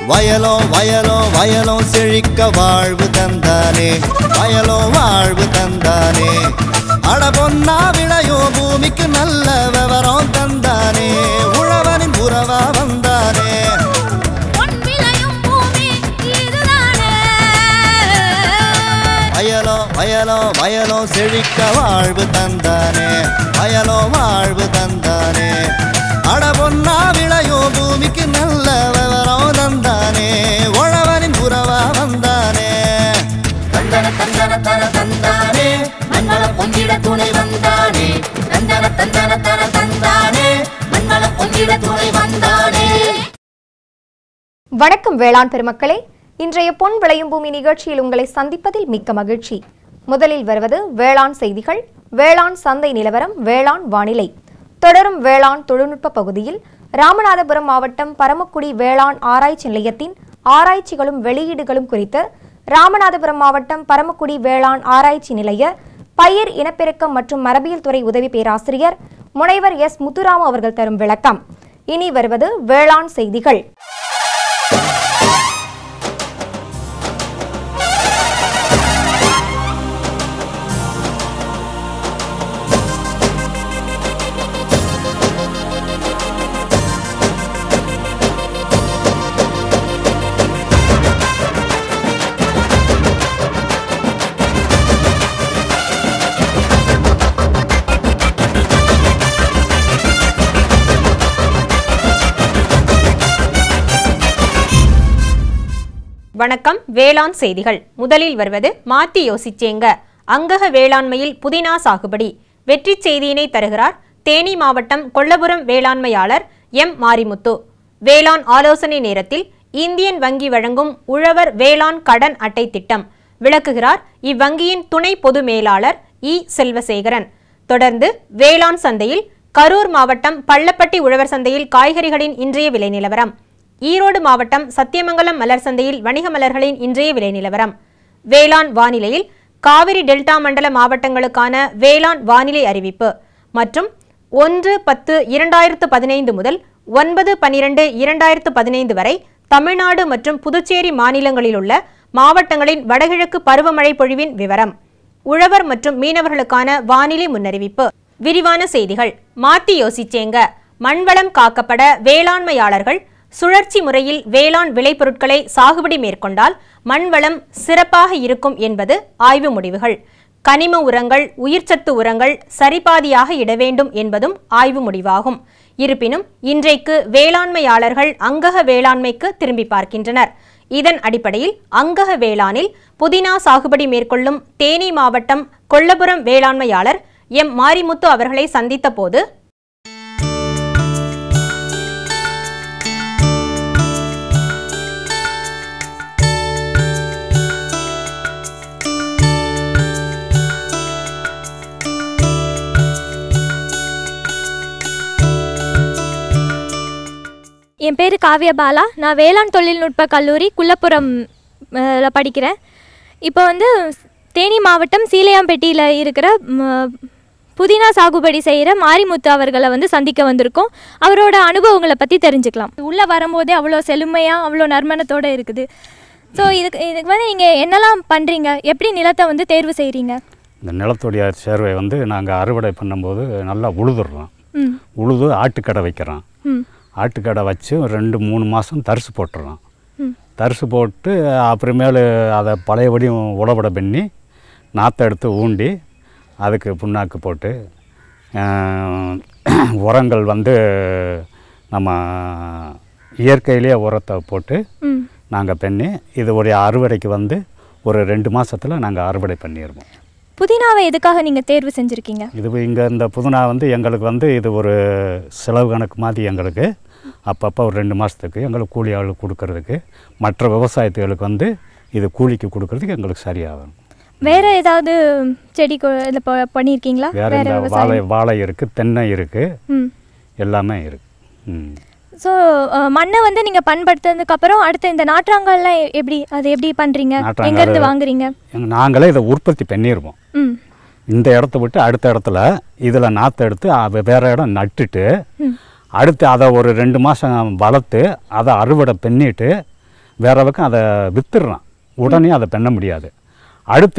வயலோ வயலோ வயலோ செழிக்க வாழ்வு தந்தானே வயலோ வாழ்வு தந்தானே அட பொன்னா விளையோ பூமிக்கு நல்ல விவரம் தந்தானே உழவனின் உறவா வந்தானே பொன் விளையும் பூமி இதுதானே வயலோ வயலோ வயலோ செழிக்க வாழ்வு தந்தானே வயலோ வாழ்வு தந்தானே அட பொன்னா விளையோ பூமிக்கு நல்ல விவரம் தந்தானே உழவனின் உறவா வந்தானே தந்தன தந்தன தன தந்தானே மண்வள பொங்கிட துணை வந்தானே தந்தன தந்தன தன தந்தானே மண்வள பொங்கிட துணை வந்தானே வணக்கம் வேளாண் பெருமக்களே இன்றைய பொன் விளையும் பூமி நிகழ்ச்சியில் உங்களை சந்திப்பதில் மிக்க மகிழ்ச்சி முதலில் வருவது வேளாண் செய்திகள் வேளாண் சந்தை நிலவரம் வேளாண் வானிலை தொடரும் வேளாண் தொழில்நுட்ப பகுதியில் ராமநாதபுரம் மாவட்டம் பரமக்குடி வேளாண் ஆராய்ச்சி நிலையத்தின் ஆராய்ச்சிகளும் வெளியீடுகளும் குறித்து ராமநாதபுரம் மாவட்டம் பரமக்குடி வேளாண் ஆராய்ச்சி நிலைய பயிர் இனப்பெருக்கம் மற்றும் மரபியல் துறை உதவி பேராசிரியர் முனைவர் எஸ் முத்துராமு அவர்கள் தரும் விளக்கம் இனி வருவது வேளாண் செய்திகள் வணக்கம் வேளாண் செய்திகள் முதலில் வருவது மாத்தி யோசிச்சேங்க அங்கக வேளாண்மையில் புதினா சாகுபடி வெற்றி செய்தியினை தருகிறார் தேனி மாவட்டம் கொல்லபுரம் வேளாண்மையாளர் எம் மாரிமுத்து வேளாண் ஆலோசனை நேரத்தில் இந்தியன் வங்கி வழங்கும் உழவர் வேளாண் கடன் அட்டை திட்டம் விளக்குகிறார் இவ்வங்கியின் துணை பொது மேலாளர் இ செல்வசேகரன் தொடர்ந்து வேளாண் சந்தையில் கரூர் மாவட்டம் பள்ளப்பட்டி உழவர் சந்தையில் காய்கறிகளின் இன்றைய விலை நிலவரம் ஈரோடு மாவட்டம் சத்தியமங்கலம் மலர் சந்தையில் வணிக மலர்களின் இன்றைய விலை நிலவரம் வேளாண் வானிலையில் காவிரி டெல்டா மண்டல மாவட்டங்களுக்கான வேளாண் வானிலை அறிவிப்பு மற்றும் ஒன்று பத்து இரண்டாயிரத்து பதினைந்து முதல் ஒன்பது பன்னிரண்டு இரண்டாயிரத்து பதினைந்து வரை தமிழ்நாடு மற்றும் புதுச்சேரி மாநிலங்களில் உள்ள மாவட்டங்களின் வடகிழக்கு பருவமழை பொழிவின் விவரம் உழவர் மற்றும் மீனவர்களுக்கான வானிலை முன்னறிவிப்பு விரிவான செய்திகள் மாத்தி யோசிச்சேங்க மண்வளம் காக்கப்பட வேளாண்மையாளர்கள் சுழற்சி முறையில் வேளாண் விளைபொருட்களை சாகுபடி மேற்கொண்டால் மண்வளம் சிறப்பாக இருக்கும் என்பது ஆய்வு முடிவுகள் கனிம உரங்கள் உயிர்ச்சத்து உரங்கள் சரிபாதியாக இட வேண்டும் என்பதும் ஆய்வு முடிவாகும் இருப்பினும் இன்றைக்கு வேளாண்மையாளர்கள் அங்கக வேளாண்மைக்கு திரும்பி பார்க்கின்றனர் இதன் அடிப்படையில் அங்கக வேளாணில் புதினா சாகுபடி மேற்கொள்ளும் தேனி மாவட்டம் கொல்லபுரம் வேளாண்மையாளர் எம் மாரிமுத்து அவர்களை சந்தித்த போது என் பேர் காவ்யா பாலா நான் வேளாண் தொழில்நுட்ப கல்லூரி குள்ளப்புறம் அஹ், ல படிக்கிறேன் இப்போ வந்து தேனி மாவட்டம் சீலையாம்பட்டியில் இருக்கிற ம், புதினா சாகுபடி செய்கிற மாரிமுத்து அவர்களை வந்து சந்திக்க வந்திருக்கோம் அவரோட அனுபவங்களை பற்றி தெரிஞ்சுக்கலாம் உள்ளே வரும்போதே அவ்வளோ செழுமையாக அவ்வளோ நறுமணத்தோடு இருக்குது ஸோ இதுக்கு இதுக்கு வந்து நீங்கள் என்னெல்லாம் பண்ணுறீங்க எப்படி நிலத்தை வந்து தேர்வு செய்கிறீங்க இந்த நிலத்துடைய சேர்வை வந்து நாங்கள் அறுவடை பண்ணும்போது நல்லா உழுதுடுறோம் ம் உழுது ஆட்டுக்கடை வைக்கிறோம் ம் ஆட்டுக்கடை வச்சு ஒரு ரெண்டு மூணு மாதம் தரிசு போட்டுறோம் ம் தரிசு போட்டு அப்புறமேலு அதை பழையபடியும் உழவடை பண்ணி நாற்றை எடுத்து ஊண்டி அதுக்கு புண்ணாக்கு போட்டு ஆஹ், உரங்கள் வந்து நம்ம இயற்கையிலேயே உரத்தை போட்டு ம் நாங்கள் பண்ணி இது ஒரு அறுவடைக்கு வந்து ஒரு ரெண்டு மாதத்தில் நாங்கள் அறுவடை பண்ணிடுவோம் புதினாவை எதுக்காக நீங்கள் தேர்வு செஞ்சுருக்கீங்க இது இங்கே இந்த புதினா வந்து எங்களுக்கு வந்து இது ஒரு செலவு கணக்கு மாதிரி எங்களுக்கு அப்பப்போ ஒரு ரெண்டு மாதத்துக்கு எங்களுக்கு கூலி ஆள் கொடுக்கறதுக்கு மற்ற விவசாயத்துகளுக்கு வந்து இது கூலிக்கு கொடுக்கறதுக்கு எங்களுக்கு சரியாகும் வேற ஏதாவது செடி கொ- இதுல ப- பண்ணியிருக்கீங்களா வேற வேற இந்த வாழை விவசாயம் வாழை இருக்குது தென்னை இருக்குது ம் எல்லாமே இருக்குது ம் ஸோ மண்ணை வந்து நீங்க பண்படுத்தினதுக்கு அப்புறம் அடுத்து இந்த நாற்றாங்கல்லாம் எ- எப்படி அது எப்படி பண்றீங்க நாற்றாங்கால் எங்க இருந்து வாங்குறீங்க எங்க- நாங்களே இதை உற்பத்தி பண்ணிடுவோம் ம் இந்த இடத்த விட்டு அடுத்த இடத்துல இதில் நாற்று எடுத்து அ- வேற இடம் நட்டுட்டு ம். அடுத்து அதை ஒரு ரெண்டு மாதம் வளர்த்து அதை அறுவடை பண்ணிட்டு வேற பக்கம் அதை வித்துடுறான் உடனே அதை பண்ண முடியாது அடுத்து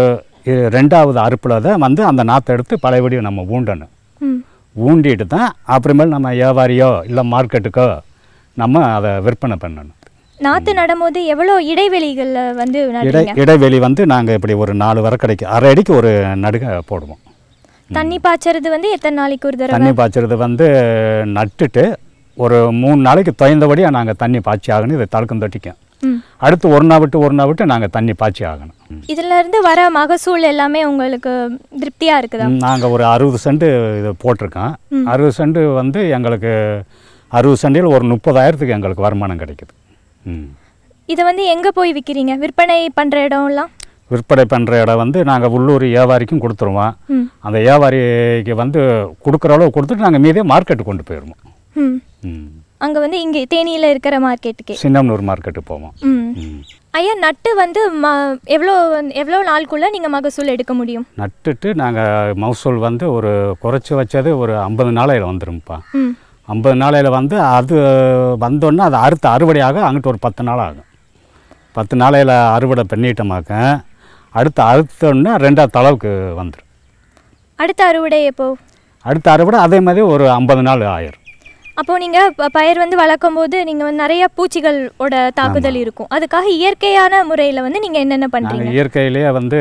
இ- ரெண்டாவது அறுப்பில் தான் வந்து அந்த நாற்றை எடுத்து பழையபடி நம்ம ஊண்டணும் ம் ஊண்டிட்டு தான் அப்புறமேல் நம்ம வியாபாரியோ இல்லை மார்க்கெட்டுக்கோ நம்ம அதை விற்பனை பண்ணணும் நாற்று நடும்போது எவ்வளோ இடைவெளிகளில் வந்து இடை நடுறீங்க இடைவெளி வந்து நாங்கள் இப்படி ஒரு நாலு வரை கிடைக்கும் அரை அடிக்கு ஒரு நடுக போடுவோம் தண்ணி பாய்ச்சறது வந்து எத்தனை நாளைக்கு ஒரு தடவை தண்ணி பாய்ச்சறது வந்து நட்டுட்டு ஒரு மூணு நாளைக்கு தொய்ந்தபடியாக நாங்கள் தண்ணி பாய்ச்சி ஆகணும் இதை தடுக்கம் தொட்டிக்கும் ம் அடுத்து ஒரு நாள் விட்டு ஒரு நாள் விட்டு நாங்கள் தண்ணி பாய்ச்சி ஆகணும் இதுல இருந்து வர மகசூல் எல்லாமே உங்களுக்கு திருப்தியா இருக்குதா நாங்கள் ஒரு அறுபது சென்ட் இது போட்டிருக்கோம் அறுபது சென்ட் வந்து எங்களுக்கு அறுபது சென்டில் ஒரு முப்பதாயிரத்துக்கு எங்களுக்கு வருமானம் கிடைக்குது ம் இதை வந்து எங்க போய் விற்கிறீங்க விற்பனை பண்ற இடம்லாம் விற்பனை பண்ணுற இடம் வந்து நாங்கள் உள்ளூர் வியாபாரிக்கும் கொடுத்துருவோம் ம் அந்த வியாபாரிக்கு வந்து கொடுக்குற அளவு கொடுத்துட்டு நாங்கள் மீதே மார்க்கெட்டுக்கு கொண்டு போயிடுவோம் ம் ம் அங்க வந்து இங்க தேனியில இருக்கிற மார்க்கெட்டுக்கே சின்னம்னூர் மார்க்கெட்டுக்கு போவோம் ம் ம் ஐயா நட்டு வந்து ம எவ்வளோ வந்து- எவ்வளோ நாளுக்குள்ள நீங்க மகசூல் எடுக்க முடியும் நட்டுட்டு நாங்கள் மகசூல் வந்து ஒரு குறைச்சி வச்சது ஒரு ஐம்பது நாளையில் வந்துரும்ப்பா ம் ஐம்பது நாளையில் வந்து அது வந்தோடனே அது அறுத்து அறுவடையாக அங்கிட்டு ஒரு பத்து நாள் ஆகும் பத்து நாளையில் அறுவடை பண்ணிட்டோமாக்க அடுத்து அறுத்தோடனே ரெண்டாவது அளவுக்கு வந்துடும் அடுத்த அறுவடை எப்போ அடுத்த அறுவடை அதே மாதிரி ஒரு ஐம்பது நாள் ஆயிரும் அப்போ நீங்க ப- பயிர் வந்து வளர்க்கும் போது நீங்க வந்து நிறைய பூச்சிகளோட தாக்குதல் இருக்கும் அதுக்காக இயற்கையான முறையில வந்து நீங்க என்னென்ன பண்றீங்க நாங்கள் இயற்கையிலேயே வந்து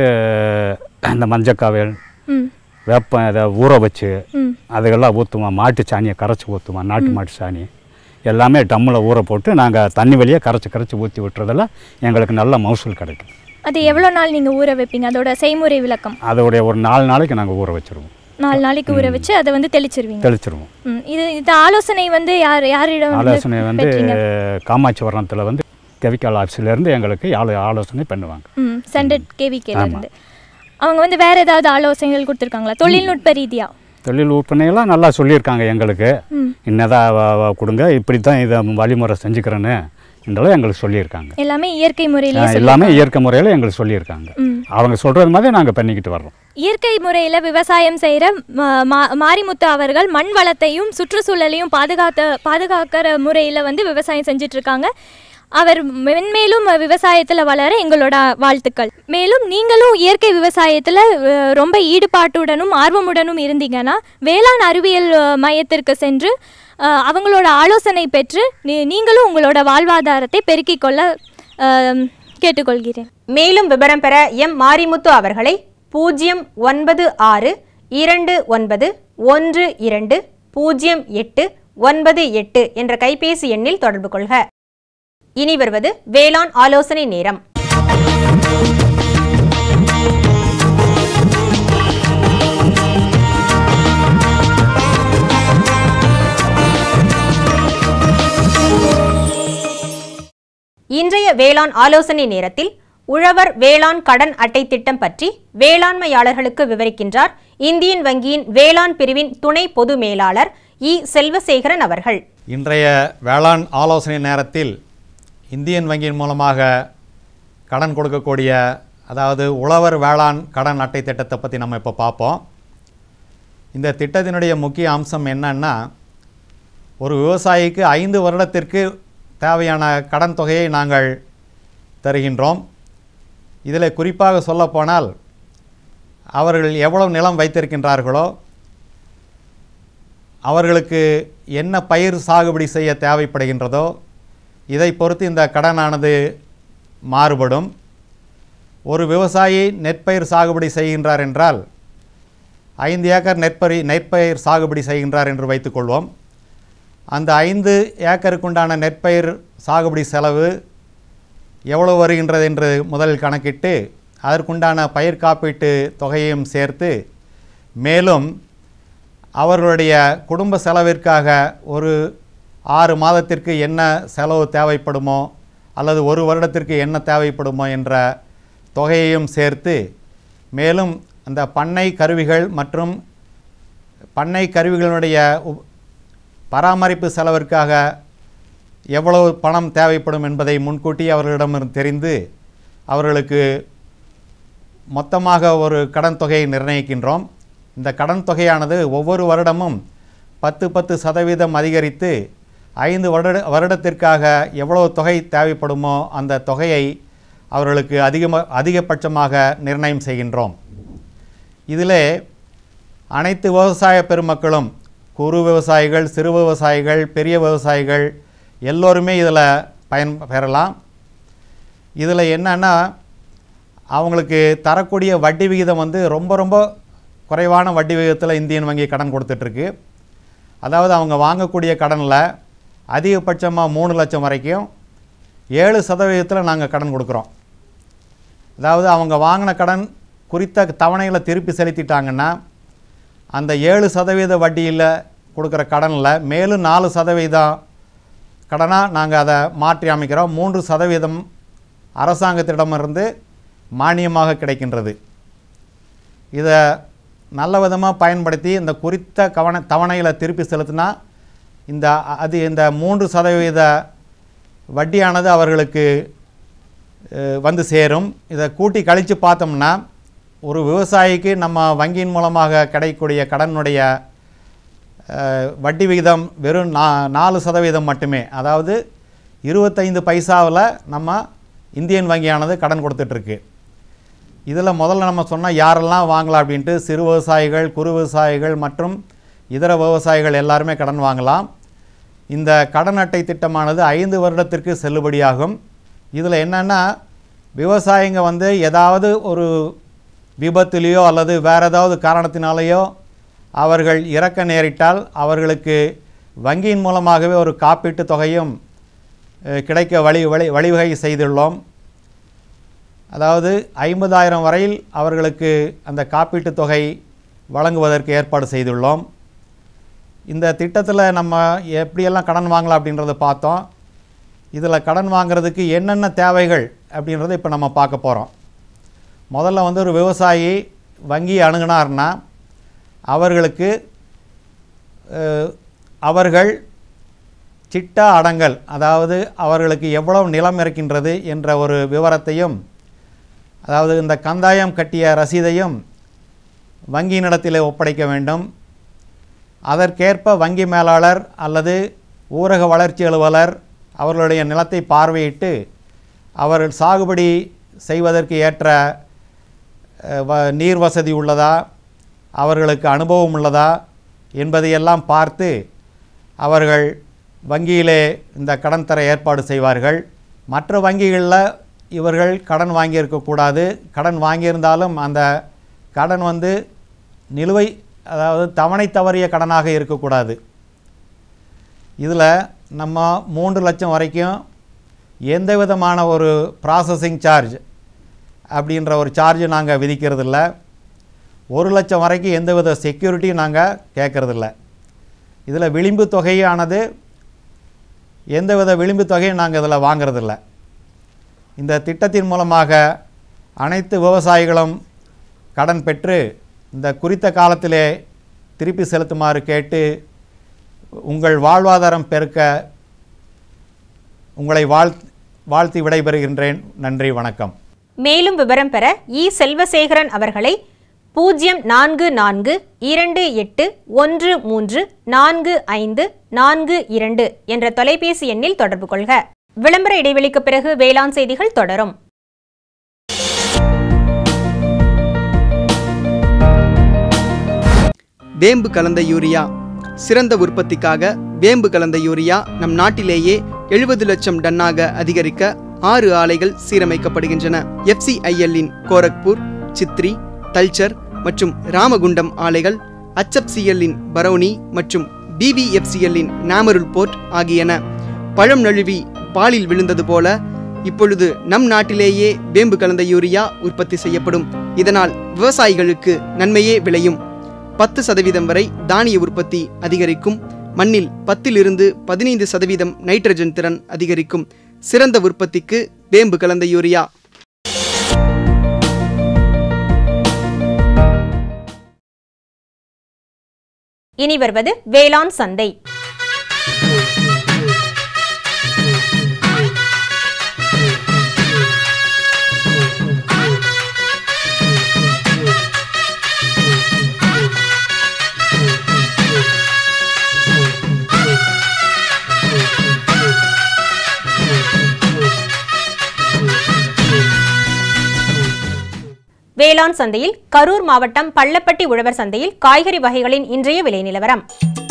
இந்த மஞ்சக்காவல் ம் வேப்பம் இதை ஊற வச்சு ம் அதுக்கெல்லாம் ஊற்றுவோம் மாட்டு சாணியை கரைச்சி ஊற்றுவோம் நாட்டு மாட்டு சாணி எல்லாமே டம்மில் ஊற போட்டு நாங்கள் தண்ணி வழியாக கரைச்சி கரைச்சி ஊற்றி விட்டுறதுல எங்களுக்கு நல்ல மகசூல் கிடைக்கும் அது எவ்வளோ நாள் நீங்க ஊற வைப்பீங்க அதோட செய்முறை விளக்கம் அதோடைய ஒரு நாலு நாளைக்கு நாங்கள் ஊற வச்சுருவோம் நாலு நாளைக்கு ஊற வச்சு அதை வந்து தெளிச்சிருவீங்க தெளிச்சிருவோம் ம் இது இந்த ஆலோசனை வந்து யார் யாரிடம் வந்து ஆலோசனை வந்து பெற்றீங்க? காமாட்சி வரணத்தில் வந்து கெவிக்கால் ஆஃபீஸ்லேருந்து எங்களுக்கு ஆலோ ஆலோசனை பண்ணுவாங்க ம் சென்டட் கேவிகேல இருந்து அவங்க வந்து வேற ஏதாவது ஆலோசனைகள் கொடுத்துருக்காங்களா தொழில்நுட்ப ரீதியா தொழில் விற்பனையெல்லாம் நல்லா சொல்லியிருக்காங்க எங்களுக்கு ம் இன்னதான் வ- வ- கொடுங்க இப்படி தான் இதை வழிமுறை செஞ்சுக்கிறேன்னு என்றெல்லாம் எங்களுக்கு சொல்லியிருக்காங்க எல்லாமே இயற்கை முறையிலேயே ஆஹ் எல்லாமே இயற்கை முறையில் எங்களுக்கு சொல்லியிருக்காங்க ம் அவங்க சொல்கிறது மாதிரி நாங்கள் பண்ணிக்கிட்டு வர்றோம் இயற்கை முறையில் விவசாயம் செய்கிற மாரிமுத்து அவர்கள் மண் வளத்தையும் சுற்றுச்சூழலையும் பாதுகாத்த பாதுகாக்கிற முறையில் வந்து விவசாயம் செஞ்சுட்டு இருக்காங்க அவர் மென்மேலும் விவசாயத்தில் வளர எங்களோட வாழ்த்துக்கள் மேலும் நீங்களும் இயற்கை விவசாயத்தில் ரொம்ப ஈடுபாட்டுடனும் ஆர்வமுடனும் இருந்தீங்கன்னா வேளாண் அறிவியல் அஹ், மையத்திற்கு சென்று அஹ், அவங்களோட ஆலோசனை பெற்று நீ- நீங்களும் உங்களோட வாழ்வாதாரத்தை பெருக்கிக் கொள்ள அஹ், கேட்டுக்கொள்கிறேன் மேலும் விவரம் பெற எம் மாரிமுத்து அவர்களை பூஜ்ஜியம் ஒன்பது ஆறு இரண்டு ஒன்பது ஒன்று இரண்டு பூஜ்ஜியம் எட்டு ஒன்பது எட்டு என்ற கைபேசி எண்ணில் தொடர்பு கொள்க இனி வருவது வேளாண் ஆலோசனை நேரம் இன்றைய வேளாண் ஆலோசனை நேரத்தில் உழவர் வேளாண் கடன் அட்டை திட்டம் பற்றி வேளாண்மையாளர்களுக்கு விவரிக்கின்றார் இந்தியன் வங்கியின் வேளாண் பிரிவின் துணை பொது மேலாளர் இ செல்வசேகரன் அவர்கள் இன்றைய வேளாண் ஆலோசனை நேரத்தில் இந்தியன் வங்கியின் மூலமாக கடன் கொடுக்கக்கூடிய அதாவது உழவர் வேளாண் கடன் அட்டை திட்டத்தை பற்றி நம்ம இப்போ பார்ப்போம் இந்த திட்டத்தினுடைய முக்கிய அம்சம் என்னன்னா ஒரு விவசாயிக்கு ஐந்து வருடத்திற்கு தேவையான கடன் தொகையை நாங்கள் தருகின்றோம் இதில் குறிப்பாக சொல்லப்போனால் அவர்கள் எவ்வளவு நிலம் வைத்திருக்கின்றார்களோ அவர்களுக்கு என்ன பயிர் சாகுபடி செய்ய தேவைப்படுகின்றதோ இதை பொறுத்து இந்த கடனானது மாறுபடும் ஒரு விவசாயி நெற்பயிர் சாகுபடி செய்கின்றார் என்றால் ஐந்து ஏக்கர் நெற்பரி நெற்பயிர் சாகுபடி செய்கின்றார் என்று வைத்துக்கொள்வோம் அந்த ஐந்து ஏக்கருக்குண்டான நெற்பயிர் சாகுபடி செலவு எவ்வளவு வருகின்றது என்று முதலில் கணக்கிட்டு அதற்குண்டான பயிர் காப்பீட்டு தொகையையும் சேர்த்து மேலும் அவர்களுடைய குடும்ப செலவிற்காக ஒரு ஆறு மாதத்திற்கு என்ன செலவு தேவைப்படுமோ அல்லது ஒரு வருடத்திற்கு என்ன தேவைப்படுமோ என்ற தொகையையும் சேர்த்து மேலும் அந்த பண்ணை கருவிகள் மற்றும் பண்ணை கருவிகளுடைய உப்- பராமரிப்பு செலவிற்காக எவ்வளவு பணம் தேவைப்படும் என்பதை முன்கூட்டி அவர்களிடமிருந்து தெரிந்து அவர்களுக்கு மொத்தமாக ஒரு கடன் தொகையை நிர்ணயிக்கின்றோம் இந்த கடன் தொகையானது ஒவ்வொரு வருடமும் பத்து பத்து சதவீதம் அதிகரித்து ஐந்து வருட வருடத்திற்காக எவ்வளவு தொகை தேவைப்படுமோ அந்த தொகையை அவர்களுக்கு அதிகமாக அதிகபட்சமாக நிர்ணயம் செய்கின்றோம் இதிலே அனைத்து விவசாய பெருமக்களும் குறு விவசாயிகள் சிறு விவசாயிகள் பெரிய விவசாயிகள் எல்லோருமே இதில் பயன் பெறலாம் இதில் என்னன்னா அவங்களுக்கு தரக்கூடிய வட்டி விகிதம் வந்து ரொம்ப ரொம்ப குறைவான வட்டி விகிதத்தில் இந்தியன் வங்கி கடன் கொடுத்துட்ருக்கு அதாவது அவங்க வாங்கக்கூடிய கடனில் அதிகபட்சமாக மூணு லட்சம் வரைக்கும் ஏழு சதவீதத்தில் நாங்கள் கடன் கொடுக்குறோம் அதாவது அவங்க வாங்கின கடன் குறித்த தவணைகளை திருப்பி செலுத்திட்டாங்கன்னா அந்த ஏழு சதவீத வட்டியில் கொடுக்குற கடனில் மேலும் நாலு சதவீதம் கடனாக நாங்கள் அதை மாற்றி அமைக்கிறோம் மூன்று சதவீதம் அரசாங்கத்திடமிருந்து மானியமாக கிடைக்கின்றது இதை நல்ல விதமாக பயன்படுத்தி இந்த குறித்த கவன தவணைகளை திருப்பி செலுத்தினா இந்த அது இந்த மூன்று சதவீத வட்டியானது அவர்களுக்கு அஹ், வந்து சேரும் இதை கூட்டி கழித்து பார்த்தோம்னா ஒரு விவசாயிக்கு நம்ம வங்கியின் மூலமாக கிடைக்கக்கூடிய கடனுடைய அஹ், வட்டி விகிதம் வெறும் நா நாலு சதவீதம் மட்டுமே அதாவது இருபத்தைந்து பைசாவில் நம்ம இந்தியன் வங்கியானது கடன் கொடுத்துட்ருக்கு இதில் முதல்ல நம்ம சொன்னால் யாரெல்லாம் வாங்கலாம் அப்படின்ட்டு சிறு விவசாயிகள் குறு விவசாயிகள் மற்றும் இதர விவசாயிகள் எல்லாருமே கடன் வாங்கலாம் இந்த கடன் அட்டை திட்டமானது ஐந்து வருடத்திற்கு செல்லுபடியாகும் இதில் என்னென்னா விவசாயிங்க வந்து ஏதாவது ஒரு விபத்துலேயோ அல்லது வேறு ஏதாவது காரணத்தினாலேயோ அவர்கள் இறக்க நேரிட்டால் அவர்களுக்கு வங்கியின் மூலமாகவே ஒரு காப்பீட்டுத் தொகையும் அஹ், கிடைக்க வழி வழி வழிவகை செய்துள்ளோம் அதாவது ஐம்பதாயிரம் வரையில் அவர்களுக்கு அந்த காப்பீட்டுத் தொகை வழங்குவதற்கு ஏற்பாடு செய்துள்ளோம் இந்த திட்டத்தில் நம்ம எப்படியெல்லாம் கடன் வாங்கலாம் அப்படின்றத பார்த்தோம் இதில் கடன் வாங்குறதுக்கு என்னென்ன தேவைகள் அப்படின்றத இப்போ நம்ம பார்க்க போகிறோம் முதல்ல வந்து ஒரு விவசாயி வங்கி அணுகுனார்னா அவர்களுக்கு அஹ், அவர்கள் சிட்டா அடங்கல் அதாவது அவர்களுக்கு எவ்வளவு நிலம் இருக்கின்றது என்ற ஒரு விவரத்தையும் அதாவது இந்த கந்தாயம் கட்டிய ரசீதையும் வங்கியினிடத்திலே ஒப்படைக்க வேண்டும் அதற்கேற்ப வங்கி மேலாளர் அல்லது ஊரக வளர்ச்சி அலுவலர் அவர்களுடைய நிலத்தை பார்வையிட்டு அவர்கள் சாகுபடி செய்வதற்கு ஏற்ற அஹ், வ நீர் வசதி உள்ளதா அவர்களுக்கு அனுபவம் உள்ளதா என்பதையெல்லாம் பார்த்து அவர்கள் வங்கியிலே இந்த கடன் தர ஏற்பாடு செய்வார்கள் மற்ற வங்கிகளில் இவர்கள் கடன் வாங்கியிருக்கக்கூடாது கடன் வாங்கியிருந்தாலும் அந்த கடன் வந்து நிலுவை அதாவது தவணை தவறிய கடனாக இருக்கக்கூடாது இதில் நம்ம மூன்று லட்சம் வரைக்கும் எந்த விதமான ஒரு ப்ராசஸிங் சார்ஜ் அப்படின்ற ஒரு சார்ஜ் நாங்கள் விதிக்கிறதில்ல ஒரு லட்சம் வரைக்கும் எந்தவித செக்யூரிட்டியும் நாங்கள் கேட்குறதில்ல இதில் விளிம்பு தொகையானது எந்தவித விளிம்பு தொகையும் நாங்கள் இதில் வாங்குறதில்ல இந்த திட்டத்தின் மூலமாக அனைத்து விவசாயிகளும் கடன் பெற்று இந்த குறித்த காலத்திலே திருப்பி செலுத்துமாறு கேட்டு உங்கள் வாழ்வாதாரம் பெருக்க உங்களை வாழ் வாழ்த்தி விடைபெறுகின்றேன் நன்றி வணக்கம் மேலும் விவரம் பெற இ செல்வசேகரன் அவர்களை பூஜ்ஜியம் நான்கு நான்கு இரண்டு எட்டு ஒன்று மூன்று நான்கு ஐந்து நான்கு இரண்டு என்ற தொலைபேசி எண்ணில் தொடர்பு கொள்க விளம்பர இடைவெளிக்கு பிறகு வேளாண் செய்திகள் தொடரும் வேம்பு கலந்த யூரியா சிறந்த உற்பத்திக்காக வேம்பு கலந்த யூரியா நம் நாட்டிலேயே எழுபது லட்சம் டன்னாக அதிகரிக்க ஆறு ஆலைகள் சீரமைக்கப்படுகின்றன எஃப்சிஐஎல்லின் கோரக்பூர் சித்ரி தல்ச்சர் மற்றும் ராமகுண்டம் ஆலைகள் HFCL-இன் பரௌனி மற்றும் பிவிஎஃப்சிஎல்லின் நாமருல் போர்ட் ஆகியன பழம் நழுவி பாலில் விழுந்தது போல இப்பொழுது நம் நாட்டிலேயே வேம்பு கலந்த யூரியா உற்பத்தி செய்யப்படும் இதனால் விவசாயிகளுக்கு நன்மையே விளையும் பத்து சதவீதம் வரை தானிய உற்பத்தி அதிகரிக்கும் மண்ணில் பத்திலிருந்து பதினைந்து சதவீதம் நைட்ரஜன் திறன் அதிகரிக்கும் சிறந்த உற்பத்திக்கு வேம்பு கலந்த யூரியா இனி வருவது வேளாண் சந்தை வேளாண் சந்தையில் கரூர் மாவட்டம் பள்ளப்பட்டி உழவர் சந்தையில் காய்கறி வகைகளின் இன்றைய விலை நிலவரம்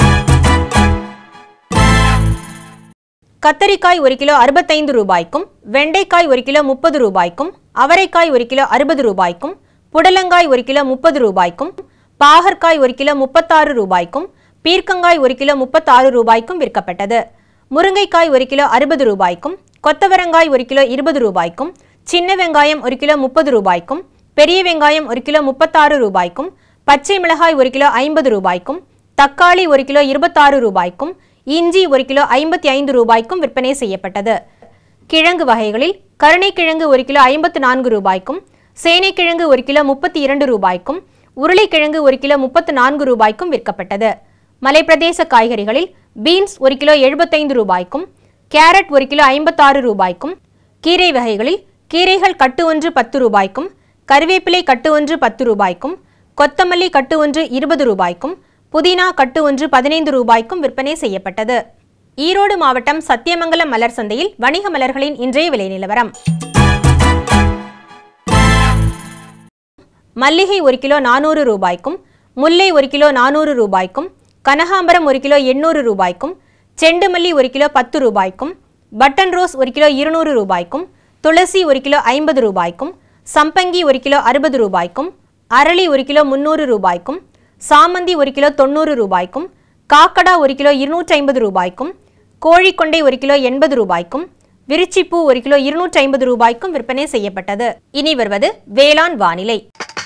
கத்தரிக்காய் ஒரு கிலோ அறுபத்தைந்து ரூபாய்க்கும் வெண்டைக்காய் ஒரு கிலோ முப்பது ரூபாய்க்கும் அவரைக்காய் ஒரு கிலோ அறுபது ரூபாய்க்கும் புடலங்காய் ஒரு கிலோ முப்பது ரூபாய்க்கும் பாகற்காய் ஒரு கிலோ முப்பத்தாறு ரூபாய்க்கும் பீர்க்கங்காய் ஒரு கிலோ முப்பத்தாறு ரூபாய்க்கும் விற்கப்பட்டது முருங்கைக்காய் ஒரு கிலோ அறுபது ரூபாய்க்கும் கொத்தவரங்காய் ஒரு கிலோ இருபது ரூபாய்க்கும் சின்ன வெங்காயம் ஒரு கிலோ முப்பது ரூபாய்க்கும் பெரிய வெங்காயம் ஒரு கிலோ முப்பத்தாறு ரூபாய்க்கும் பச்சை மிளகாய் ஒரு கிலோ ஐம்பது ரூபாய்க்கும் தக்காளி ஒரு கிலோ இருபத்தாறு ரூபாய்க்கும் இஞ்சி ஒரு கிலோ ஐம்பத்தி ஐந்து ரூபாய்க்கும் விற்பனை செய்யப்பட்டது கிழங்கு வகைகளில் கருணைக்கிழங்கு ஒரு கிலோ ஐம்பத்து நான்கு ரூபாய்க்கும் சேனைக்கிழங்கு ஒரு கிலோ முப்பத்தி இரண்டு ரூபாய்க்கும் உருளைக்கிழங்கு ஒரு கிலோ முப்பத்து நான்கு ரூபாய்க்கும் விற்கப்பட்டது மலைப்பிரதேச காய்கறிகளில் பீன்ஸ் ஒரு கிலோ எழுபத்தைந்து ரூபாய்க்கும் கேரட் ஒரு கிலோ ஐம்பத்தாறு ரூபாய்க்கும் கீரை வகைகளில் கீரைகள் கட்டு ஒன்று பத்து ரூபாய்க்கும் கருவேப்பிலை கட்டு ஒன்று பத்து ரூபாய்க்கும் கொத்தமல்லி கட்டு ஒன்று இருபது ரூபாய்க்கும் புதினா கட்டு ஒன்று பதினைந்து ரூபாய்க்கும் விற்பனை செய்யப்பட்டது ஈரோடு மாவட்டம் சத்தியமங்கலம் மலர் சந்தையில் வணிக மலர்களின் இன்றைய விலை நிலவரம் மல்லிகை ஒரு கிலோ நானூறு ரூபாய்க்கும் முல்லை ஒரு கிலோ நானூறு ரூபாய்க்கும் கனகாம்பரம் ஒரு கிலோ எண்ணூறு ரூபாய்க்கும் செண்டுமல்லி ஒரு கிலோ பத்து ரூபாய்க்கும் பட்டன் ரோஸ் ஒரு கிலோ இருநூறு ரூபாய்க்கும் துளசி ஒரு கிலோ ஐம்பது ரூபாய்க்கும் சம்பங்கி ஒரு கிலோ அறுபது ரூபாய்க்கும் அரளி ஒரு கிலோ முந்நூறு ரூபாய்க்கும் சாமந்தி ஒரு கிலோ தொண்ணூறு ரூபாய்க்கும் காக்கடா ஒரு கிலோ இருநூற்றி ஐம்பது ரூபாய்க்கும் கோழிக்கொண்டை ஒரு கிலோ எண்பது ரூபாய்க்கும் விருச்சிப்பூ ஒரு கிலோ இருநூற்றி ஐம்பது ரூபாய்க்கும் விற்பனை செய்யப்பட்டது இனி வருவது வேளாண் வானிலை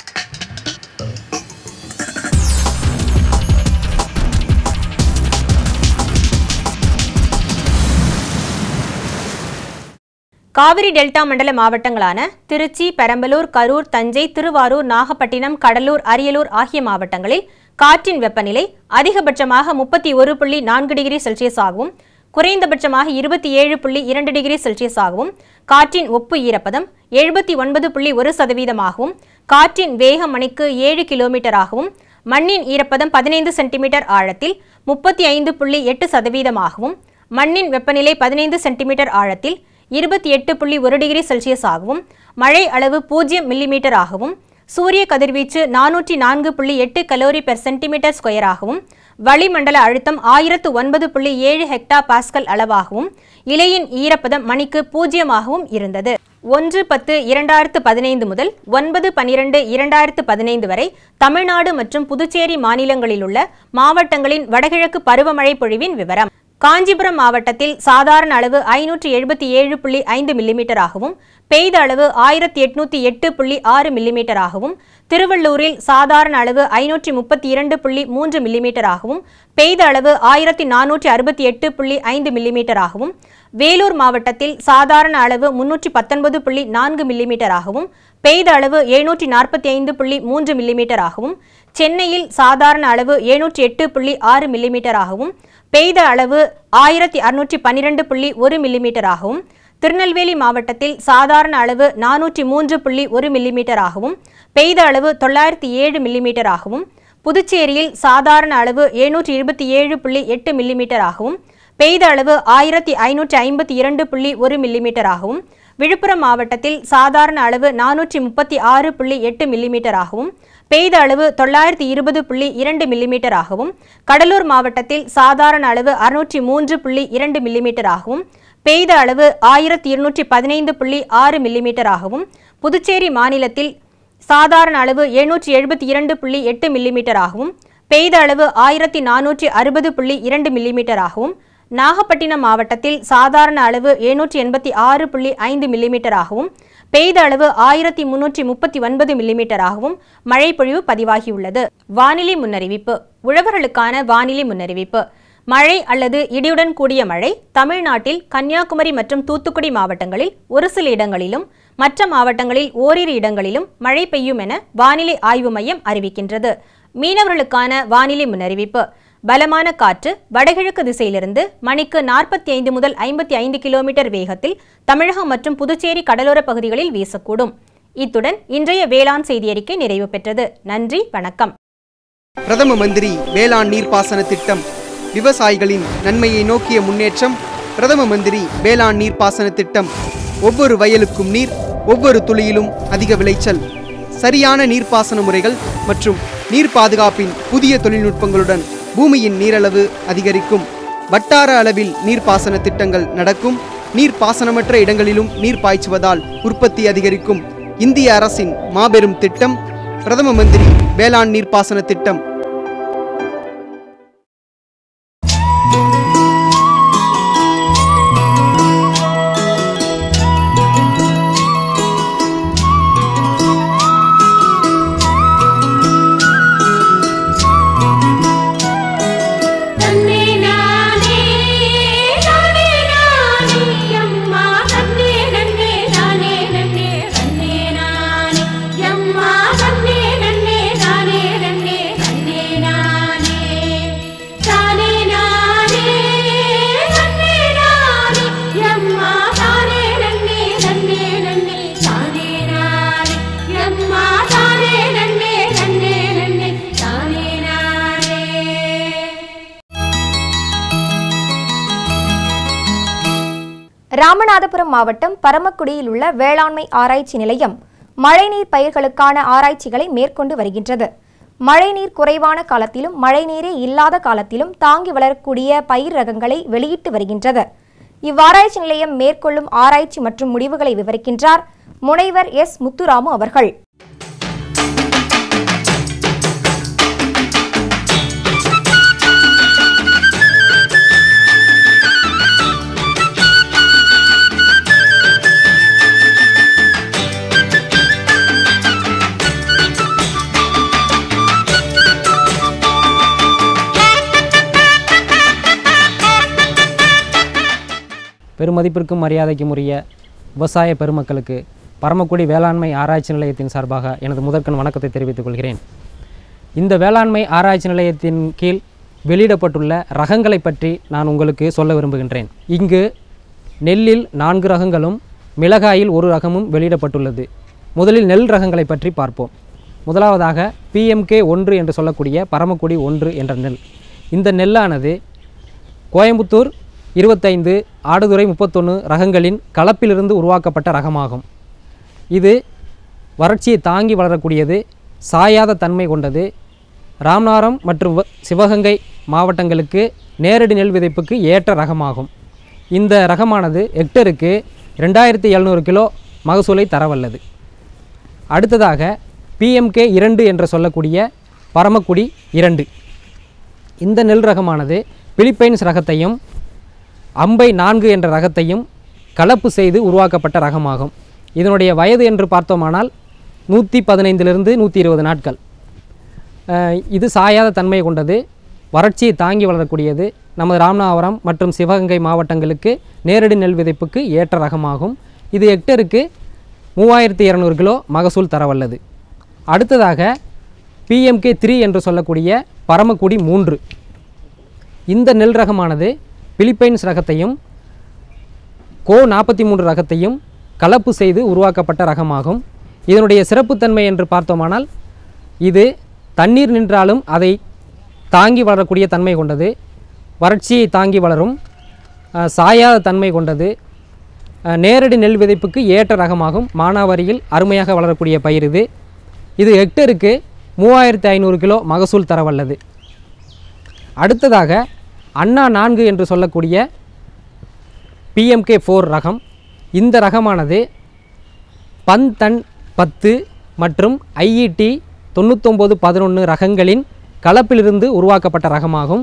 காவிரி டெல்டா மண்டல மாவட்டங்களான திருச்சி பெரம்பலூர் கரூர் தஞ்சை திருவாரூர் நாகப்பட்டினம் கடலூர் அரியலூர் ஆகிய மாவட்டங்களில் காற்றின் வெப்பநிலை அதிகபட்சமாக முப்பத்தி ஒரு புள்ளி நான்கு டிகிரி செல்சியஸ் ஆகவும் குறைந்தபட்சமாக இருபத்தி ஏழு புள்ளி இரண்டு டிகிரி செல்சியஸ் ஆகவும் காற்றின் ஒப்பு ஈரப்பதம் எழுபத்தி ஒன்பது புள்ளி ஒரு சதவீதமாகவும் காற்றின் வேகம் மணிக்கு ஏழு கிலோமீட்டராகவும் மண்ணின் ஈரப்பதம் பதினைந்து சென்டிமீட்டர் ஆழத்தில் முப்பத்தி ஐந்து புள்ளி எட்டு சதவீதமாகவும் மண்ணின் வெப்பநிலை பதினைந்து சென்டிமீட்டர் ஆழத்தில் இருபத்தி எட்டு புள்ளி ஒரு டிகிரி செல்சியஸ் ஆகவும் மழை அளவு பூஜ்ஜியம் மில்லிமீட்டர் ஆகவும் சூரிய கதிர்வீச்சு நானூற்றி நான்கு புள்ளி எட்டு கலோரி பெர் சென்டிமீட்டர் ஸ்கொயராகவும் வளிமண்டல அழுத்தம் ஆயிரத்து ஒன்பது புள்ளி ஏழு ஹெக்டா பாஸ்கல் அளவாகவும் இலையின் ஈரப்பதம் மணிக்கு பூஜ்ஜியமாகவும் இருந்தது ஒன்று பத்து இரண்டாயிரத்து பதினைந்து முதல் ஒன்பது பனிரெண்டு இரண்டாயிரத்து பதினைந்து வரை தமிழ்நாடு மற்றும் புதுச்சேரி மாநிலங்களில் உள்ள மாவட்டங்களின் வடகிழக்கு பருவமழை பொழிவின் விவரம் காஞ்சிபுரம் மாவட்டத்தில் சாதாரண அளவு ஐநூற்றி எழுபத்தி ஏழு புள்ளி ஐந்து மில்லிமீட்டராகவும் பெய்த அளவு ஆயிரத்தி எட்நூத்தி எட்டு புள்ளி ஆறு மில்லிமீட்டராகவும் திருவள்ளூரில் சாதாரண அளவு ஐநூற்றி முப்பத்தி இரண்டு புள்ளி மூன்று மில்லிமீட்டராகவும் பெய்த அளவு ஆயிரத்தி நானூற்றி அறுபத்தி எட்டு புள்ளி ஐந்து மில்லிமீட்டராகவும் வேலூர் மாவட்டத்தில் சாதாரண அளவு முன்னூற்றி பத்தொன்பது புள்ளி நான்கு மில்லிமீட்டராகவும் பெய்த அளவு எழுநூற்றி நாற்பத்தி ஐந்து புள்ளி மூன்று மில்லிமீட்டராகவும் சென்னையில் சாதாரண அளவு எழுநூற்றி எட்டு புள்ளி ஆறு மில்லிமீட்டராகவும் பெய்த அளவு ஆயிரத்தி அறுநூற்றி பன்னிரண்டு புள்ளி ஒரு மில்லிமீட்டராகவும் திருநெல்வேலி மாவட்டத்தில் சாதாரண அளவு நானூற்றி மூன்று புள்ளி ஒரு மில்லிமீட்டராகவும் பெய்த அளவு தொள்ளாயிரத்தி ஏழு மில்லிமீட்டராகவும் புதுச்சேரியில் சாதாரண அளவு எழுநூற்றி இருபத்தி ஏழு புள்ளி எட்டு மில்லிமீட்டராகவும் பெய்த அளவு ஆயிரத்தி ஐநூற்றி ஐம்பத்தி இரண்டு புள்ளி ஒரு மில்லிமீட்டராகவும் விழுப்புரம் மாவட்டத்தில் சாதாரண அளவு நானூற்றி முப்பத்தி ஆறு புள்ளி எட்டு மில்லிமீட்டராகவும் பெய்த அளவு தொள்ளாயிரத்தி இருபது புள்ளி இரண்டு மில்லிமீட்டராகவும் கடலூர் மாவட்டத்தில் சாதாரண அளவு அறுநூற்றி மூன்று புள்ளி இரண்டு மில்லிமீட்டராகவும் பெய்த அளவு ஆயிரத்தி இருநூற்றி பதினைந்து புள்ளி ஆறு மில்லிமீட்டராகவும் புதுச்சேரி மாநிலத்தில் சாதாரண அளவு எழுநூற்றி எழுபத்தி இரண்டு புள்ளி எட்டு மில்லிமீட்டராகவும் பெய்த அளவு ஆயிரத்தி நானூற்றி அறுபது புள்ளி இரண்டு மில்லிமீட்டராகவும் நாகப்பட்டினம் மாவட்டத்தில் சாதாரண அளவு எழுநூற்றி எண்பத்தி ஆறு புள்ளி ஐந்து மில்லிமீட்டராகவும் பெய்த அளவு ஆயிரத்தி முன்னூற்றி முப்பத்தி ஒன்பது மில்லிமீட்டராகவும் மழை பொழிவு பதிவாகியுள்ளது வானிலை முன்னறிவிப்பு உழவர்களுக்கான வானிலை முன்னறிவிப்பு மழை அல்லது இடியுடன் கூடிய மழை தமிழ்நாட்டில் கன்னியாகுமரி மற்றும் தூத்துக்குடி மாவட்டங்களில் ஒரு சில இடங்களிலும் மற்ற மாவட்டங்களில் ஓரிரு இடங்களிலும் மழை பெய்யும் என வானிலை ஆய்வு மையம் அறிவிக்கின்றது மீனவர்களுக்கான வானிலை முன்னறிவிப்பு பலமான காற்று வடகிழக்கு திசையிலிருந்து மணிக்கு நாற்பத்தி ஐந்து முதல் ஐம்பத்தி ஐந்து கிலோமீட்டர் வேகத்தில் தமிழகம் மற்றும் புதுச்சேரி கடலோர பகுதிகளில் வீசக்கூடும் இத்துடன் இன்றைய வேளாண் செய்தியறிக்கை நிறைவு பெற்றது நன்றி வணக்கம் பிரதம மந்திரி வேளாண் நீர்ப்பாசன திட்டம் விவசாயிகளின் நன்மையை நோக்கிய முன்னேற்றம் பிரதம மந்திரி வேளாண் நீர்ப்பாசன திட்டம் ஒவ்வொரு வயலுக்கும் நீர் ஒவ்வொரு துளியிலும் அதிக விளைச்சல் சரியான நீர்ப்பாசன முறைகள் மற்றும் நீர் பாதுகாப்பின் புதிய தொழில்நுட்பங்களுடன் பூமியின் நீரளவு அதிகரிக்கும் வட்டார அளவில் நீர்ப்பாசன திட்டங்கள் நடக்கும் நீர்ப்பாசனமற்ற இடங்களிலும் நீர் பாய்ச்சுவதால் உற்பத்தி அதிகரிக்கும் இந்திய அரசின் மாபெரும் திட்டம் பிரதம மந்திரி வேளாண் நீர்ப்பாசன திட்டம் தன்னே நானே நானே நானே அம்மா தன்னே நன்னே நானே நன்னே தன்னே நானே அம்மா தன்னே நன்னே நானே நன்னே தன்னே நானே தானே நானே தன்னே நானே அம்மா தானே நன்னே தன்னே நன்னே தானே நானே அம்மா தானே நன்னே தன்னே நன்னே தானே நானே ராமநாதபுரம் மாவட்டம் பரமக்குடியில் உள்ள வேளாண்மை ஆராய்ச்சி நிலையம் மழைநீர் பயிர்களுக்கான ஆராய்ச்சிகளை மேற்கொண்டு வருகின்றது மழைநீர் குறைவான காலத்திலும் மழைநீரே இல்லாத காலத்திலும் தாங்கி வளரக்கூடிய பயிர் ரகங்களை வெளியிட்டு வருகின்றது இவ்வாராய்ச்சி நிலையம் மேற்கொள்ளும் ஆராய்ச்சி மற்றும் முடிவுகளை விவரிக்கின்றார் முனைவர் எஸ் முத்துராமு அவர்கள் பெருமதிப்பிற்கும் மரியாதைக்கும் உரிய விவசாய பெருமக்களுக்கு பரமக்குடி வேளாண்மை ஆராய்ச்சி நிலையத்தின் சார்பாக எனது முதற்கண் வணக்கத்தை தெரிவித்துக் கொள்கிறேன் இந்த வேளாண்மை ஆராய்ச்சி நிலையத்தின் கீழ் வெளியிடப்பட்டுள்ள ரகங்களை பற்றி நான் உங்களுக்கு சொல்ல விரும்புகின்றேன் இங்கு நெல்லில் நான்கு ரகங்களும் மிளகாயில் ஒரு ரகமும் வெளியிடப்பட்டுள்ளது முதலில் நெல் ரகங்களை பற்றி பார்ப்போம் முதலாவதாக பிஎம்கே ஒன்று என்று சொல்லக்கூடிய பரமக்குடி ஒன்று என்ற நெல் இந்த நெல்லானது கோயம்புத்தூர் இருபத்தைந்து ஆடுதுறை முப்பத்தொன்று ரகங்களின் கலப்பிலிருந்து உருவாக்கப்பட்ட ரகமாகும் இது வறட்சியை தாங்கி வளரக்கூடியது சாயாத தன்மை கொண்டது ராமநாதபுரம் மற்றும் வ- சிவகங்கை மாவட்டங்களுக்கு நேரடி நெல் விதைப்புக்கு ஏற்ற ரகமாகும் இந்த ரகமானது ஹெக்டருக்கு ரெண்டாயிரத்தி எழுநூறு கிலோ மகசூலை தரவல்லது அடுத்ததாக பிஎம்கே இரண்டு என்று சொல்லக்கூடிய பரமக்குடி இரண்டு இந்த நெல் ரகமானது பிலிப்பைன்ஸ் ரகத்தையும் அம்பை நான்கு என்ற ரகத்தையும் கலப்பு செய்து உருவாக்கப்பட்ட ரகமாகும் இதனுடைய வயது என்று பார்த்தோமானால் நூற்றி பதினைந்திலிருந்து நூற்றி இருபது நாட்கள் அஹ், இது சாயாத தன்மை கொண்டது வறட்சியை தாங்கி வளரக்கூடியது நமது ராமநாதபுரம் மற்றும் சிவகங்கை மாவட்டங்களுக்கு நேரடி நெல் விதைப்புக்கு ஏற்ற ரகமாகும் இது ஹெக்டருக்கு மூவாயிரத்தி இரநூறு கிலோ மகசூல் தரவல்லது அடுத்ததாக பிஎம்கே த்ரீ என்று சொல்லக்கூடிய பரமக்குடி மூன்று இந்த நெல் ரகமானது பிலிப்பைன்ஸ் ரகத்தையும் கோ நாற்பத்தி மூன்று ரகத்தையும் கலப்பு செய்து உருவாக்கப்பட்ட ரகமாகும் இதனுடைய சிறப்புத்தன்மை என்று பார்த்தோமானால் இது தண்ணீர் நின்றாலும் அதை தாங்கி வளரக்கூடிய தன்மை கொண்டது வறட்சியை தாங்கி வளரும் அஹ், சாயாத தன்மை கொண்டது அஹ், நேரடி நெல் விதைப்புக்கு ஏற்ற ரகமாகும் மானாவாரியில் அருமையாக வளரக்கூடிய பயிர் இது இது ஹெக்டருக்கு மூவாயிரத்தி ஐநூறு கிலோ மகசூல் தரவல்லது அடுத்ததாக அண்ணா நான்கு என்று சொல்லக்கூடிய பிஎம்கே ஃபோர் ரகம் இந்த ரகமானது பன் தன் பத்து மற்றும் ஐஇடி தொண்ணூத்தொம்பது பதினொன்று ரகங்களின் கலப்பிலிருந்து உருவாக்கப்பட்ட ரகமாகும்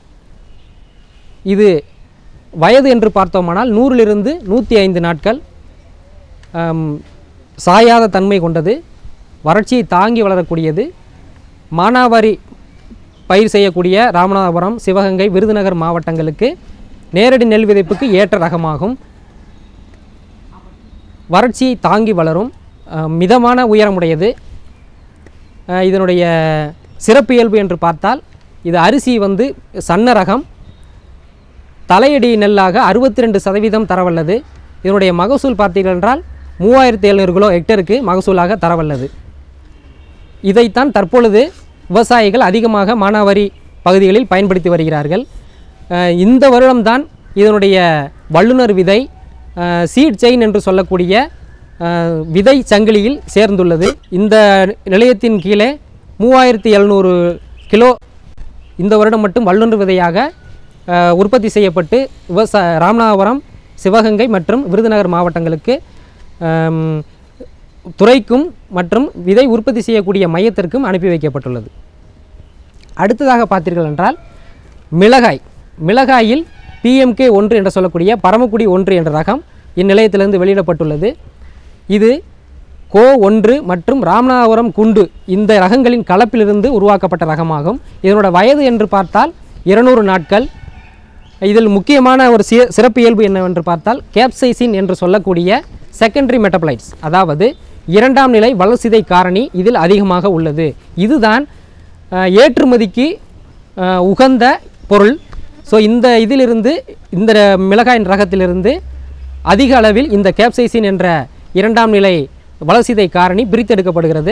இது வயது என்று பார்த்தோமானால் நூறிலிருந்து நூற்றி ஐந்து நாட்கள் ஆம், சாயாத தன்மை கொண்டது வறட்சியை தாங்கி வளரக்கூடியது மானாவாரி பயிர் செய்யக்கூடிய ராமநாதபுரம் சிவகங்கை விருதுநகர் மாவட்டங்களுக்கு நேரடி நெல் விதைப்புக்கு ஏற்ற ரகமாகும் வறட்சியை தாங்கி வளரும் அஹ், மிதமான உயரமுடையது அஹ், இதனுடைய சிறப்பியல்பு என்று பார்த்தால் இது அரிசி வந்து சன்ன ரகம் தலையடி நெல்லாக அறுபத்தி ரெண்டு சதவீதம் தரவல்லது இதனுடைய மகசூல் பார்த்தீர்கள் என்றால் மூவாயிரத்தி எழுநூறு கிலோ ஹெக்டருக்கு மகசூலாக தரவல்லது இதைத்தான் தற்பொழுது விவசாயிகள் அதிகமாக மானாவாரி பகுதிகளில் பயன்படுத்தி வருகிறார்கள் அஹ் இந்த வருடம்தான் இதனுடைய வல்லுநர் விதை சீட் செயின் என்று சொல்லக்கூடிய அஹ், விதை சங்கிலியில் சேர்ந்துள்ளது இந்த நிலையத்தின் கீழே மூவாயிரத்தி எழுநூறு கிலோ இந்த வருடம் மட்டும் வல்லுநர் விதையாக அஹ், உற்பத்தி செய்யப்பட்டு விவசாய ராமநாதபுரம் சிவகங்கை மற்றும் விருதுநகர் மாவட்டங்களுக்கு அம், துறைக்கும் மற்றும் விதை உற்பத்தி செய்யக்கூடிய மையத்திற்கும் அனுப்பி வைக்கப்பட்டுள்ளது அடுத்ததாக பார்த்தீர்கள் என்றால் மிளகாய் மிளகாயில் பிஎம்கே ஒன்று என்று சொல்லக்கூடிய பரமக்குடி ஒன்று என்ற ரகம் இந்நிலையத்திலிருந்து வெளியிடப்பட்டுள்ளது இது கோ ஒன்று மற்றும் ராமநாதபுரம் குண்டு இந்த ரகங்களின் கலப்பிலிருந்து உருவாக்கப்பட்ட ரகமாகும் இதனோட வயது என்று பார்த்தால் இருநூறு நாட்கள் இதில் முக்கியமான ஒரு சி சிறப்பு இயல்பு என்னவென்று பார்த்தால் கேப்சைசின் என்று சொல்லக்கூடிய செகண்டரி மெட்டபலைட்ஸ் அதாவது இரண்டாம் நிலை வளர்சிதை காரணி இதில் அதிகமாக உள்ளது இதுதான் அஹ், ஏற்றுமதிக்கு அஹ், உகந்த பொருள் ஸோ இந்த இதிலிருந்து இந்த மிளகாயின் ரகத்திலிருந்து அதிக அளவில் இந்த கேப்சைசின் என்ற இரண்டாம் நிலை வளர்சிதை காரணி பிரித்தெடுக்கப்படுகிறது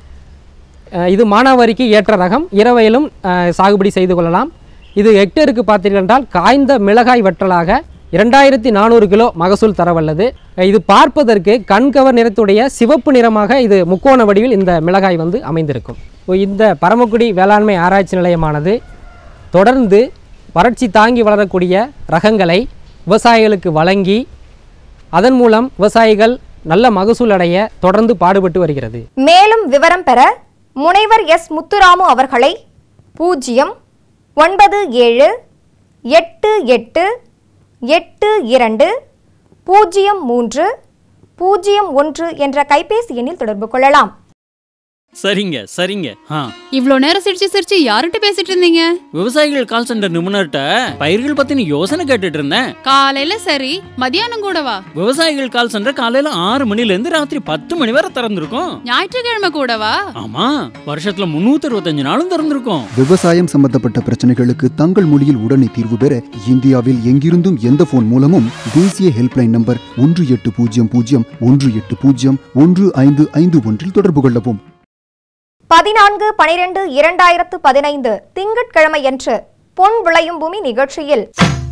அஹ் இது மானாவாரிக்கு ஏற்ற ரகம் இரவையிலும் அஹ், சாகுபடி செய்து கொள்ளலாம் இது ஹெக்டேருக்கு பார்த்தீர்கள் என்றால் காய்ந்த மிளகாய் வற்றலாக இரண்டாயிரத்தி நானூறு கிலோ மகசூல் தரவல்லது அஹ் இது பார்ப்பதற்கு கண்கவர் நிறத்துடைய சிவப்பு நிறமாக இது முக்கோண வடிவில் இந்த மிளகாய் வந்து அமைந்திருக்கும் இப்போ இந்த பரமக்குடி வேளாண்மை ஆராய்ச்சி நிலையமானது தொடர்ந்து வறட்சி தாங்கி வளரக்கூடிய ரகங்களை விவசாயிகளுக்கு வழங்கி அதன் மூலம் விவசாயிகள் நல்ல மகசூல் அடைய தொடர்ந்து பாடுபட்டு வருகிறது மேலும் விவரம் பெற முனைவர் எஸ் முத்துராமு அவர்களை பூஜ்ஜியம் ஒன்பது ஏழு எட்டு எட்டு எட்டு இரண்டு பூஜ்ஜியம் மூன்று பூஜ்ஜியம் ஒன்று என்ற கைபேசி எண்ணில் தொடர்பு கொள்ளலாம் சரிங்க சரிங்க ஆ இவ்ளோ நேரம் சிரிச்சு சிரிச்சு யார்கிட்ட பேசிட்டு இருந்தீங்க விவசாயிகள் கால் சென்டர் நிபுணர்கிட்ட பயிர்கள் பத்தின யோசனை கேட்டுட்டு இருந்தேன் காலையில சரி மதியானம் கூடவா விவசாயிகள் கால் சென்டர் காலையில ஆறு மணில இருந்து ராத்திரி பத்து மணி வரை திறந்திருக்கும் ஞாயிற்றுக்கிழமை கூடவா ஆமா வருஷத்துல முன்னூத்தி அறுபத்தஞ்சு நாளும் திறந்திருக்கும் விவசாயம் சம்பந்தப்பட்ட பிரச்சனைகளுக்கு தங்கள் மொழியில் உடனே தீர்வு பெற இந்தியாவில் எங்கிருந்தும் எந்த போன் மூலமும் தேசிய ஹெல்ப்லைன் நம்பர் ஒன்று எட்டு பூஜ்ஜியம் பூஜ்ஜியம் ஒன்று எட்டு பூஜ்ஜியம் ஒன்று ஐந்து ஐந்து ஒன்றில் தொடர்பு கொள்ளவும் பதினான்கு பனிரெண்டு இரண்டாயிரத்து பதினைந்து திங்கட்கிழமையன்று பொன் விளையும் பூமி நிகழ்ச்சியில்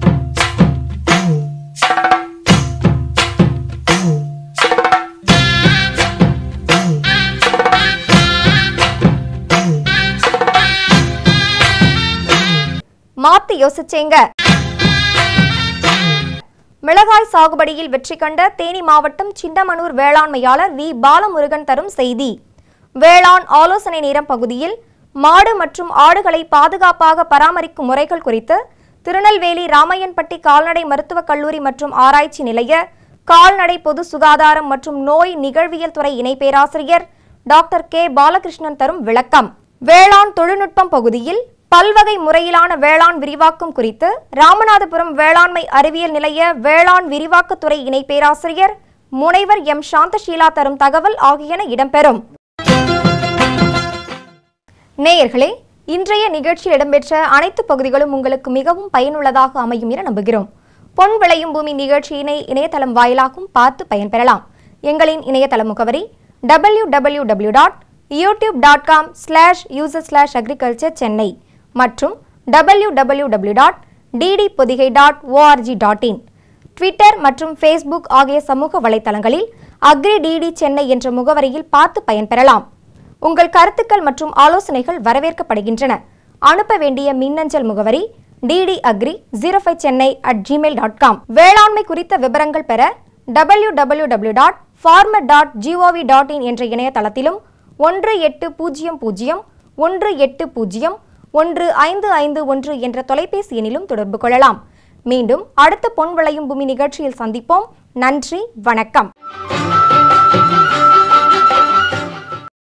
மாத்தி யோசிச்சேங்க மிளகாய் சாகுபடியில் வெற்றி கண்ட தேனி மாவட்டம் சின்னமனூர் வேளாண்மையாளர் வி பாலமுருகன் தரும் செய்தி வேளாண் ஆலோசனை நேரம் பகுதியில் மாடு மற்றும் ஆடுகளை பாதுகாப்பாக பராமரிக்கும் முறைகள் குறித்து திருநெல்வேலி ராமையன்பட்டி கால்நடை மருத்துவக் கல்லூரி மற்றும் ஆராய்ச்சி நிலைய கால்நடை பொது சுகாதாரம் மற்றும் நோய் நிகழ்வியல் துறை இணை பேராசிரியர் டாக்டர் கே பாலகிருஷ்ணன் தரும் விளக்கம் வேளாண் தொழில்நுட்பம் பகுதியில் பல்வகை முறையிலான வேளாண் விரிவாக்கம் குறித்து ராமநாதபுரம் வேளாண்மை அறிவியல் நிலைய வேளாண் விரிவாக்கத்துறை இணை பேராசிரியர் முனைவர் எம் சாந்தஷீலா தரும் தகவல் ஆகியன இடம்பெறும் நேயர்களே இன்றைய நிகழ்ச்சியில் இடம்பெற்ற அனைத்து பகுதிகளும் உங்களுக்கு மிகவும் பயனுள்ளதாக அமையும் என நம்புகிறோம் பொன் விளையும் பூமி நிகழ்ச்சியினை இணையதளம் வாயிலாகவும் பார்த்து பயன்பெறலாம் எங்களின் இணையதள முகவரி W W W dot YouTube dot com slash user slash agriculture Chennai மற்றும் W W W dot DD Podhigai dot O R G dot in Twitter மற்றும் ஃபேஸ்புக் ஆகிய சமூக வலைத்தளங்களில் அக்ரி டிடி சென்னை என்ற முகவரியில் பார்த்து பயன்பெறலாம் உங்கள் கருத்துக்கள் மற்றும் ஆலோசனைகள் வரவேற்கப்படுகின்றன அனுப்ப வேண்டிய மின்னஞ்சல் முகவரி DD agri zero five Chennai at Gmail dot com வேளாண்மை குறித்த விவரங்கள் பெற W W W dot farmer dot G O V dot in என்ற இணையதளத்திலும் ஒன்று எட்டு பூஜ்ஜியம் பூஜ்ஜியம் ஒன்று எட்டு பூஜ்ஜியம் ஒன்று ஐந்து ஐந்து ஒன்று என்ற தொலைபேசி எண்ணிலும் தொடர்பு கொள்ளலாம் மீண்டும் அடுத்த பொன் விளையும் பூமி நிகழ்ச்சியில் சந்திப்போம் நன்றி வணக்கம்